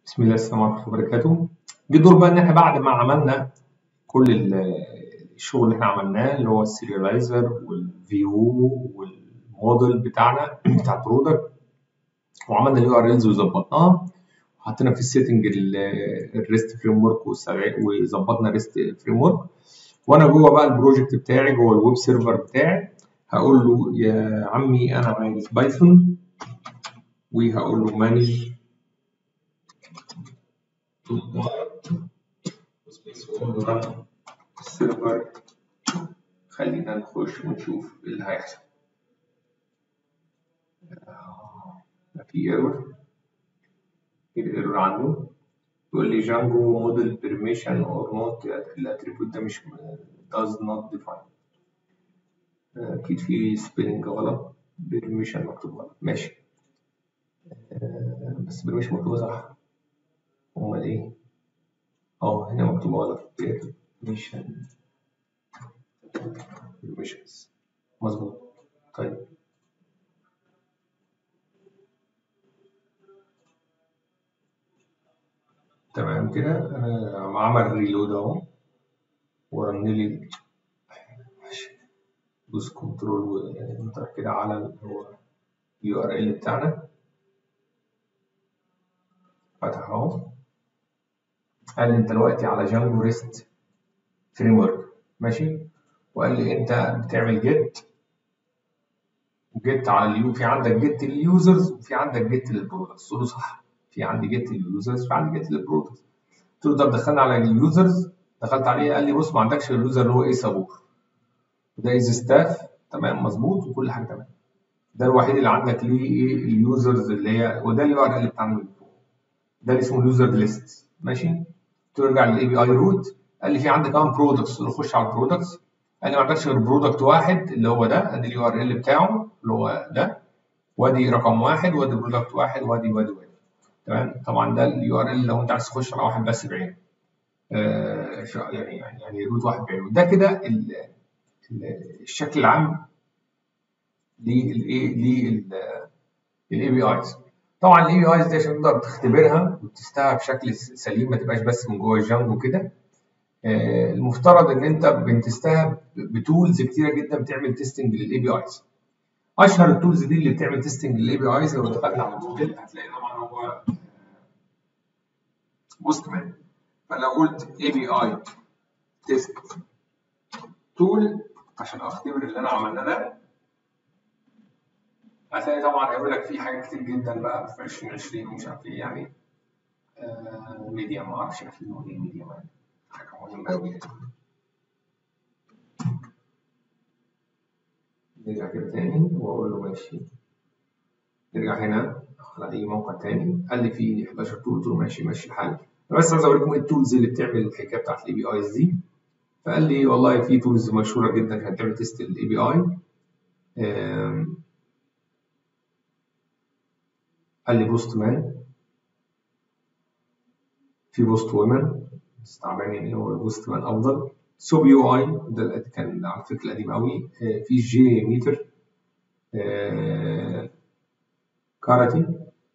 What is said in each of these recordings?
بسم الله السلام عليكم ورحمة الله وبركاته. جه دور بقى إن إحنا بعد ما عملنا كل ال- الشغل اللي إحنا عملناه اللي هو السيريلايزر والفيو والموديل بتاعنا بتاع البرودكت وعملنا اليو ار الز وظبطناها وحطينا في السيتنج الريست فريم ورك وظبطنا الريست فريم ورك وانا جوه بقى البروجكت بتاعي جوه الويب سيرفر بتاعي هقول له يا عمي انا عايز بايثون وهقول له مانج السيرفر خلينا نخش ونشوف ايه اللي هيحصل ده في ايرور ايه الايرور عنده يقول لي جانجو موديل بيرميشن اور نوت الاتريبيوت ده مش does not define اكيد في سبيلنج غلط بيرميشن مكتوب غلط ماشي بس بيرميشن مكتوبه صح امال ايه اه هنا مكتوب غلط بيرميشن بيرميشنز مظبوط طيب تمام كده انا عمل ريلود اهو ورن لي دوس كنترول وانتر كده على اللي هو اليو ار ال بتاعنا فتح اهو قال لي انت دلوقتي على جانجو ريست فريم ورك ماشي وقال لي انت بتعمل جيت وجيت على اليو في عندك جيت لليوزرز وفي عندك جيت للبرودكتس قلت له صح في عندي جيت لليوزرز في عندي جيت للبرودكتس قلت له طب دخلنا على اليوزرز دخلت عليه قال لي بص ما عندكش اليوزر اللي هو ايه صابور ده از ستاف تمام مظبوط وكل حاجه تمام ده الوحيد اللي عندك ليه ايه اليوزرز اللي هي وده اليو ار ال بتاعنا اللي فوق ده اللي اسمه اليوزر ليست ماشي ترجع للاي بي اي روت قال لي في عندك كمان برودكتس خش على البرودكتس قال لي ما عندكش غير برودكت واحد اللي هو ده ادي اليو ار ال بتاعه اللي هو ده وادي رقم واحد وادي برودكت واحد وادي وادي وادي تمام طبعا ده اليو ار ال لو انت عايز تخش على واحد بس بعينه آه يعني يعني يعني روت واحد بعينه ده كده الشكل العام للايه للاي بي ايز طبعا الاي بي ايز دي عشان تقدر تختبرها وتستها بشكل سليم ما تبقاش بس من جوه الجانجو كده آه المفترض ان انت بتستها بتولز كتيره جدا بتعمل تيستنج للاي بي ايز اشهر التولز دي اللي بتعمل تيستنج للاي بي ايز لو دخلنا على جوجل هتلاقي طبعا هو بوست مان فلو قلت اي بي اي تيست تول عشان اختبر اللي انا عملناه ده هتلاقي طبعا هيقول لك في حاجات كتير جدا بقى في 2020 ومش عارف ايه يعني آه ميديا ما اعرفش عارفين هو ايه ميديا يعني حاجه مهمه قوي يعني نرجع كده تاني واقول له ماشي نرجع هنا على اي موقع تاني قال لي في 11 تول قلت له ماشي ماشي الحال انا بس عايز اوريكم ايه التولز اللي بتعمل الحكايه بتاعت الاي بي ايز دي فقال لي والله في تولز مشهوره جدا كانت بتعمل تيست للاي بي اي قال لي بوست مان في بوست وومن بس تعبانين ايه هو البوست مان افضل سوب يو اي ده كان على فكره القديم قوي في جي ميتر كاراتي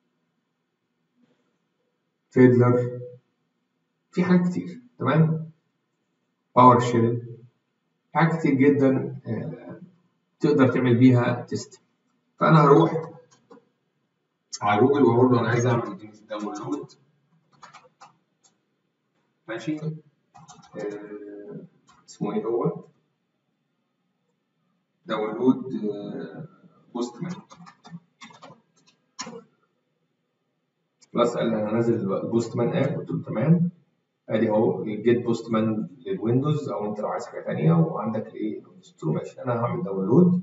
فيدلر في حاجات كتير تمام باور شيل حاجات كتير جدا تقدر تعمل بيها تيست فانا هروح على جوجل واقول له انا عايز اعمل داونلود ماشي آه اسمه ايه هو داونلود آه بوست مان خلاص قال لي انا نازل البوست مان اب قلت له تمام ادي اهو الجيت بوست مان للويندوز او انت لو عايز حاجه ثانيه وعندك الايه قلت له ماشي انا هعمل داونلود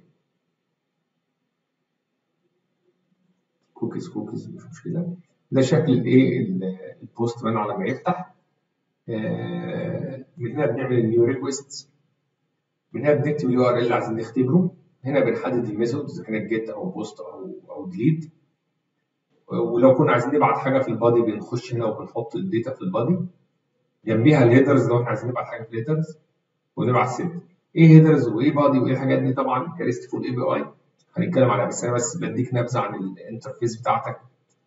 كوكيز كوكيز مش مشكله ده شكل الايه البوست مان على ما يفتح آه من هنا بنعمل النيو ريكويست من هنا بنكتب اليو ار ال اللي عايزين نختبره هنا بنحدد الميثود اذا كانت جيت او بوست او او ديليت ولو كنا عايزين نبعت حاجه في البادي بنخش هنا وبنحط الداتا في البادي جنبيها الهيدرز لو احنا عايزين نبعت حاجه في الهيدرز ونبعت ست ايه هيدرز وايه بادي وايه الحاجات دي طبعا كريست فول اي بي اي هنتكلم عليها بس انا بس بديك نبذه عن الانترفيس بتاعتك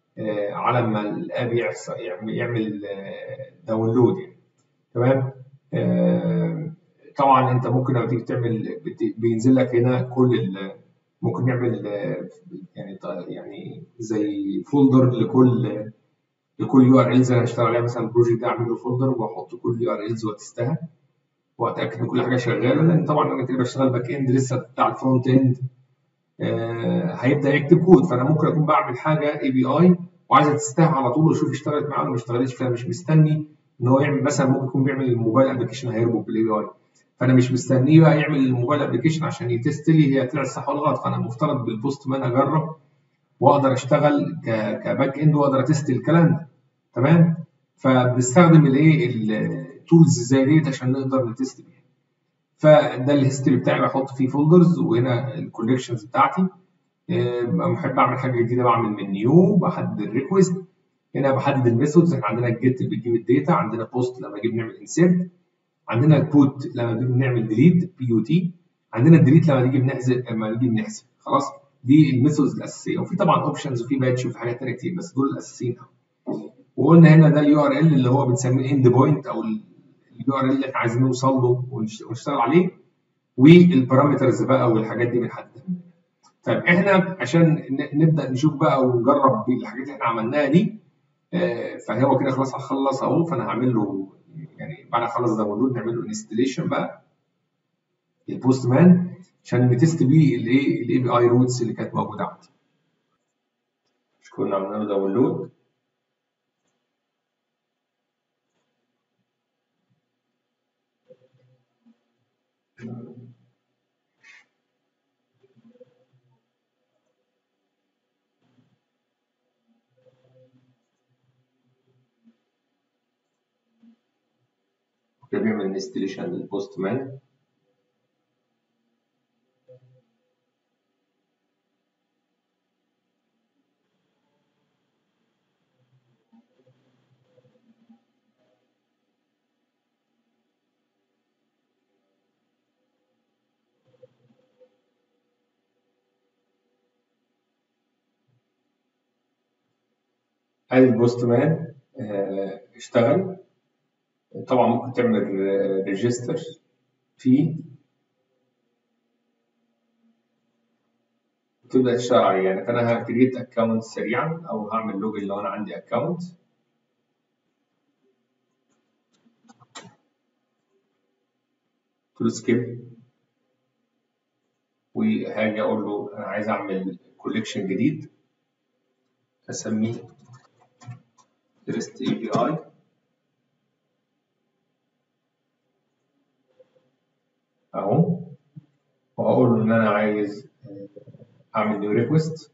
آه، على ما الاب يحصل يعمل يعمل داونلود يعني تمام آه، طبعا انت ممكن لما تيجي تعمل بت- بينزل لك هنا كل ال- ممكن نعمل آه، يعني ط- يعني زي فولدر لكل لكل يو ار الز انا هشتغل عليها مثلا البروجكت ده اعمل له فولدر واحط كل يو ار الز واتستها واتاكد ان كل حاجه شغاله لان طبعا انا كده بشتغل باك اند لسه بتاع الفرونت اند آه، هيبدا يكتب كود فانا ممكن اكون بعمل حاجه اي بي اي وعايز تستها على طول واشوف اشتغلت معاه ولا ما اشتغلتش فانا مش مستني ان هو يعمل مثلا ممكن يكون بيعمل الموبايل ابلكيشن هيربط بالاي بي اي فانا مش مستنيه بقى يعمل الموبايل ابلكيشن عشان يتست لي هي طلعت صح ولا غلط فانا مفترض بالبوست مان اجرب واقدر اشتغل ك- كباك اند واقدر اتست الكلام ده تمام فبنستخدم الايه التولز زي ديت عشان نقدر نتست بيها فده الهيستوري بتاعي بحط فيه فولدرز وهنا الكوليكشنز بتاعتي آه، بحب اعمل حاجه جديده بعمل من نيو بحدد الريكوست هنا بحدد الميثودز احنا عندنا الجيت اللي بتجيب الداتا عندنا بوست لما نيجي بنعمل انسيرت عندنا البوت لما نيجي بنعمل ديليت بي يو تي عندنا الديليت لما نيجي بنحذف لما نيجي بنحذف خلاص دي الميثودز الاساسيه وفي طبعا اوبشنز وفي باتش وفي حاجات ثانيه كتير بس دول الاساسيين قوي وقلنا هنا ده اليو ار ال اللي هو بنسميه اند بوينت او اليو ار ال اللي احنا عايزين نوصل له ونش- ونشتغل عليه والبارامترز بقى والحاجات دي بنحددها طيب احنا عشان ن- نبدا نشوف بقى ونجرب الحاجات اللي احنا عملناها دي آه، فهو كده خلاص هخلص اهو فانا هعمل له يعني بعد ما اخلص داونلود نعمل له انستليشن بقى البوست مان عشان نتست بيه الايه الاي بي اي روتس اللي كانت موجوده عندي مش كنا عملنا له داونلود كده بيعمل انستليشن للبوست مان ادي البوست مان آه، اشتغل طبعا ممكن تعمل ريجستر فيه وتبدا تشتغل عليه يعني فانا هكريت اكونت سريعا او هعمل لوجن لو انا عندي اكونت قلت له سكيب وهاجي اقول له انا عايز اعمل كوليكشن جديد اسميه ريست اي بي اي اهو وهقول له ان انا عايز آه، اعمل نيو ريكوست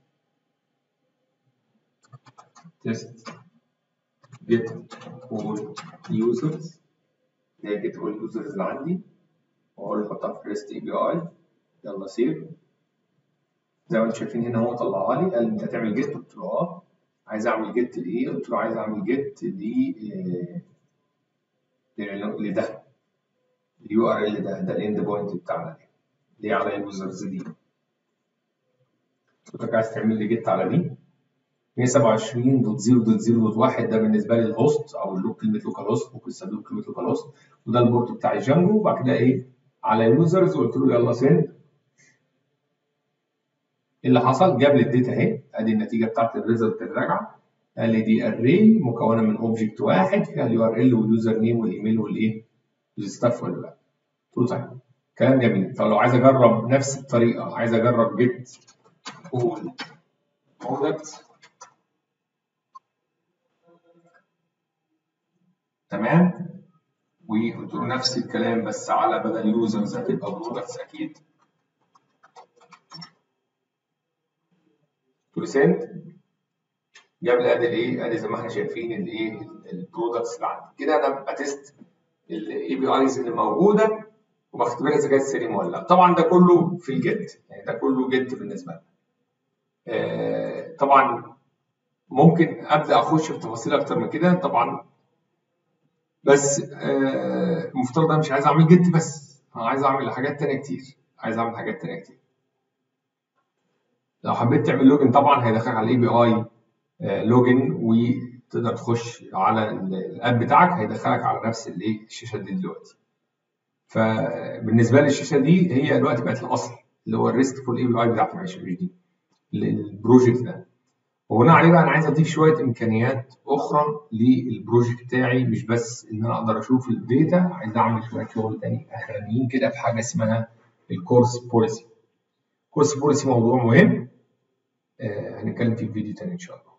تيست جيت اول يوزرز اللي هي جيت اول يوزرز اللي عندي واقول له حطها في ريست اي بي اي يلا سيف زي ما انتم شايفين هنا هو طلعها لي قال لي انت هتعمل جيت قلت له اه عايز اعمل جيت لايه قلت له عايز اعمل جيت ل آه، لده اليو ار ال ده ده الاند بوينت بتاعنا ده اللي هي على اليوزرز دي قلت لك عايز تعمل لي جيت على دي 127.0.0.1 ده بالنسبه لي الهوست او اللو كلمه لوكال هوست ممكن تستخدم كلمه لوكال هوست وده البورت بتاع الجانجو وبعد كده ايه على يوزرز قلت له يلا سند ايه اللي حصل جاب لي الداتا اهي ادي النتيجه بتاعت الريزلت الراجعه قال لي دي اري مكونه من اوبجكت واحد فيها اليو ار ال واليوزر نيم والايميل والايه والستاف ولا لا قلت له طيب كلام جميل طب لو عايز اجرب نفس الطريقه عايز اجرب جيت اول برودكت تمام وقلت له نفس الكلام بس على بدل يوزرز هتبقى برودكتس اكيد قلت له سند جاب لي ادي الايه ادي زي ما احنا شايفين الايه البرودكتس اللي عندي كده انا بتست الاي بي ايز اللي موجوده وبختبرها اذا كانت سليمه ولا لا طبعا ده كله في الجيت يعني ده كله جيت بالنسبه لنا آه طبعا ممكن ابدا اخش في تفاصيل اكتر من كده طبعا بس آه المفترض انا مش عايز اعمل جيت بس انا عايز اعمل حاجات تانية كتير عايز اعمل حاجات تانية كتير لو حبيت تعمل لوجن طبعا هيدخلك على الاي بي اي لوجن وتقدر تخش على الاب بتاعك هيدخلك على نفس الايه الشاشه دي دلوقتي فبالنسبه لي الشاشه دي هي دلوقتي بقت الاصل اللي هو الريستفول اي بي اي بتاعت معيش مش دي البروجكت ده وبناء عليه بقى انا عايز اضيف شويه امكانيات اخرى للبروجكت بتاعي مش بس ان انا اقدر اشوف الداتا عايز اعمل شويه شغل تاني اخرانيين كده في حاجه اسمها الكورس بوليسي الكورس بوليسي موضوع مهم آه هنتكلم فيه في فيديو تاني ان شاء الله